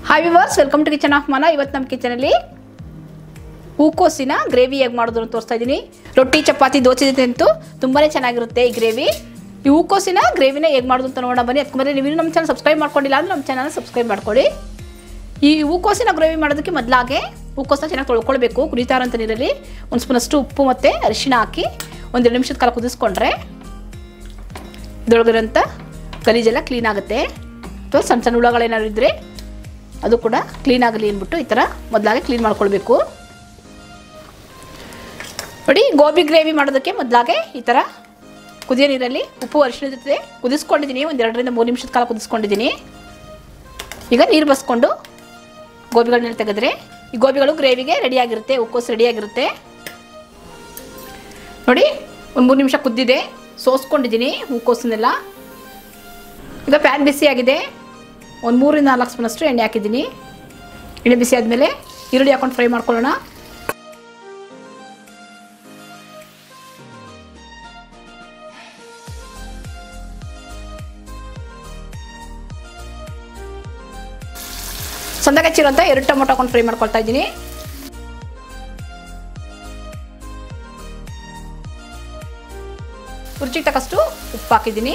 hi viewers welcome to kitchen of ಮನ ಇವತ್ತು ನಮ್ಮ ಕಿಚನಲ್ಲಿ ಹೂಕೋಸಿನ ಗ್ರೇವಿ ಹೇಗೆ ಮಾಡೋದು ಅಂತ ತೋರಿಸ್ತಾ ಇದ್ದೀನಿ ರೊಟ್ಟಿ ಚಪಾತಿ ದೋಸೆ ಜೊತೆ ಅಂತೂ ತುಂಬಾ ಚೆನ್ನಾಗಿರುತ್ತೆ ಈ ಗ್ರೇವಿ ಈ ಹೂಕೋಸಿನ ಗ್ರೇವಿನ ಹೇಗೆ ಮಾಡೋದು ಅಂತ ನೋಡೋಣ ಬನ್ನಿ ಅದಕ್ಕೆ ನೀವು ಇನ್ನೂ ನಮ್ಮ ಚಾನಲ್ ಸಬ್ಸ್ಕ್ರೈಬ್ ಮಾಡ್ಕೊಂಡಿಲ್ಲ ಅಂದ್ರೆ ನಮ್ಮ ಚಾನಲ್ ಸಬ್ಸ್ಕ್ರೈಬ್ ಮಾಡ್ಕೊಳ್ಳಿ ಈ ಹೂಕೋಸಿನ ಗ್ರೇವಿ ಮಾಡೋದಕ್ಕೆ ಮೊದಲಾಗೆ ಹೂಕೋಸನ್ನ ಚೆನ್ನಾಗಿ ತೊಳ್ಕೊಳ್ಬೇಕು ಕುದಿತಾರಂತ ನೀರಲ್ಲಿ ಒಂದು ಸ್ಪೂನಷ್ಟು ಉಪ್ಪು ಮತ್ತು ಅರಿಶಿಣ ಹಾಕಿ ಒಂದೆರಡು ನಿಮಿಷದ ಕಾಲ ಕುದಿಸ್ಕೊಂಡ್ರೆ ಇದ್ರೊಳಗಿರೋಂಥ ಗಲೀಜೆಲ್ಲ ಕ್ಲೀನ್ ಆಗುತ್ತೆ ಅಥವಾ ಸಣ್ಣ ಸಣ್ಣ ಹುಳಗಳೇನಾದ್ರು ಇದ್ದರೆ ಅದು ಕೂಡ ಕ್ಲೀನ್ ಆಗಲಿ ಅಂದ್ಬಿಟ್ಟು ಈ ಥರ ಮೊದಲಾಗೆ ಕ್ಲೀನ್ ಮಾಡ್ಕೊಳ್ಬೇಕು ನೋಡಿ ಗೋಬಿ ಗ್ರೇವಿ ಮಾಡೋದಕ್ಕೆ ಮೊದಲಾಗೆ ಈ ಥರ ಕುದಿಯೋ ನೀರಲ್ಲಿ ಉಪ್ಪು ಅರಿಶಿನ ಜೊತೆ ಕುದಿಸ್ಕೊಂಡಿದ್ದೀನಿ ಒಂದು ಎರಡರಿಂದ ಮೂರು ನಿಮಿಷದ ಕಾಲ ಕುದಿಸ್ಕೊಂಡಿದ್ದೀನಿ ಈಗ ನೀರು ಬಸ್ಕೊಂಡು ಗೋಬಿಗಳನ್ನೆಲ್ಲ ತೆಗೆದ್ರೆ ಈ ಗೋಬಿಗಳು ಗ್ರೇವಿಗೆ ರೆಡಿಯಾಗಿರುತ್ತೆ ಉಕ್ಕೋಸು ರೆಡಿಯಾಗಿರುತ್ತೆ ನೋಡಿ ಒಂದು ಮೂರು ನಿಮಿಷ ಕುದ್ದಿದೆ ಸೋಸ್ಕೊಂಡಿದ್ದೀನಿ ಹೂಕೋಸನ್ನೆಲ್ಲ ಈಗ ಪ್ಯಾನ್ ಬಿಸಿಯಾಗಿದೆ ಒಂದು ಮೂರಿಂದ ನಾಲ್ಕು ಸ್ಪೂನಷ್ಟು ಎಣ್ಣೆ ಹಾಕಿದ್ದೀನಿ ಎಣ್ಣೆ ಬಿಸಿ ಆದಮೇಲೆ ಈರುಳ್ಳಿ ಹಾಕೊಂಡು ಫ್ರೈ ಮಾಡ್ಕೊಳ್ಳೋಣ ಸಣ್ಣಗೆ ಹಚ್ಚಿರೋಂಥ ಎರಡು ಟೊಮೊಟೊ ಹಾಕೊಂಡು ಫ್ರೈ ಮಾಡ್ಕೊಳ್ತಾ ಇದ್ದೀನಿ ರುಚಿಗೆ ತಕ್ಕಷ್ಟು ಉಪ್ಪು ಹಾಕಿದ್ದೀನಿ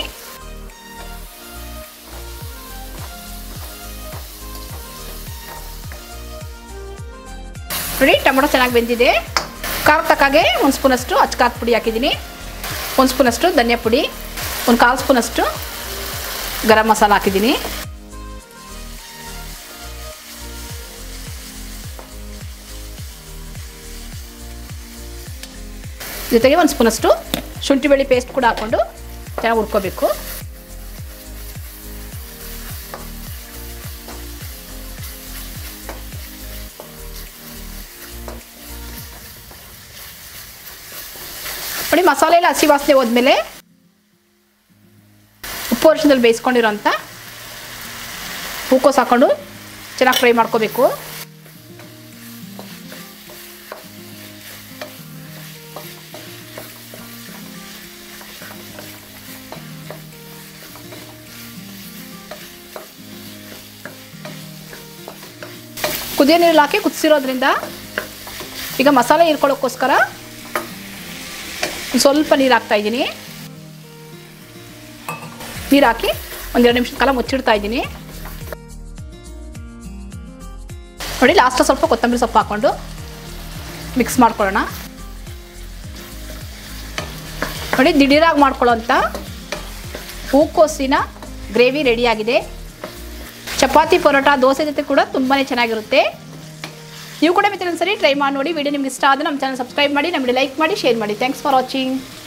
ನೋಡಿ ಟೊಮೊಟೊ ಚೆನ್ನಾಗಿ ಬೆಂದಿದೆ ಖಾರ ತಕ್ಕಾಗೆ ಒಂದು ಸ್ಪೂನಷ್ಟು ಅಚ್ಕಾರದ ಪುಡಿ ಹಾಕಿದ್ದೀನಿ ಒಂದು ಸ್ಪೂನಷ್ಟು ಧನಿಯಾ ಪುಡಿ ಒಂದು ಕಾಲು ಸ್ಪೂನಷ್ಟು ಗರಂ ಮಸಾಲ ಹಾಕಿದ್ದೀನಿ ಜೊತೆಗೆ ಒಂದು ಸ್ಪೂನಷ್ಟು ಶುಂಠಿ ಬೆಳ್ಳಿ ಪೇಸ್ಟ್ ಕೂಡ ಹಾಕ್ಕೊಂಡು ಚೆನ್ನಾಗಿ ಹುರ್ಕೋಬೇಕು ನೋಡಿ ಮಸಾಲೆ ಎಲ್ಲ ಹಸಿ ವಾಸನೆ ಹೋದ್ಮೇಲೆ ಉಪ್ಪು ವರ್ಷದಲ್ಲಿ ಬೇಯಿಸ್ಕೊಂಡಿರೋಂಥ ಹೂಕೋಸು ಹಾಕ್ಕೊಂಡು ಚೆನ್ನಾಗಿ ಫ್ರೈ ಮಾಡ್ಕೋಬೇಕು ಕುದಿಯೋ ನೀರಲ್ಲಿ ಹಾಕಿ ಕುದಿಸಿರೋದ್ರಿಂದ ಈಗ ಮಸಾಲೆ ಹೀರ್ಕೊಳ್ಳೋಕ್ಕೋಸ್ಕರ ಸ್ವಲ್ಪ ನೀರು ಹಾಕ್ತಾ ಇದ್ದೀನಿ ನೀರು ಹಾಕಿ ಒಂದೆರಡು ನಿಮಿಷದ ಕಾಲ ಮುಚ್ಚಿಡ್ತಾ ಇದ್ದೀನಿ ನೋಡಿ ಲಾಸ್ಟ್ ಸ್ವಲ್ಪ ಕೊತ್ತಂಬರಿ ಸೊಪ್ಪು ಹಾಕ್ಕೊಂಡು ಮಿಕ್ಸ್ ಮಾಡ್ಕೊಳ್ಳೋಣ ನೋಡಿ ದಿಢೀರಾಗಿ ಮಾಡ್ಕೊಳ್ಳೋಂಥ ಹೂಕೋಸಿನ ಗ್ರೇವಿ ರೆಡಿಯಾಗಿದೆ ಚಪಾತಿ ಪರೋಟ ದೋಸೆ ಜೊತೆ ಕೂಡ ತುಂಬಾ ಚೆನ್ನಾಗಿರುತ್ತೆ ನೀವು ಕೂಡ ಮಿತ್ರ ಸರಿ ಟ್ರೈ ಮಾಡಿ ನೋಡಿ ವಿಡಿಯೋ ನಿಮ್ಗೆ ಇಷ್ಟ ಆದರೆ ನಮ್ಮ ಚಾನಲ್ ಸಬ್ಸ್ಕ್ರೈಬ್ ಮಾಡಿ ನಮಗೆ ಲೈಕ್ ಮಾಡಿ ಶೇರ್ ಮಾಡಿ ಥ್ಯಾಂಕ್ಸ್ ಫಾರ್ ವಾಚಿಂಗ್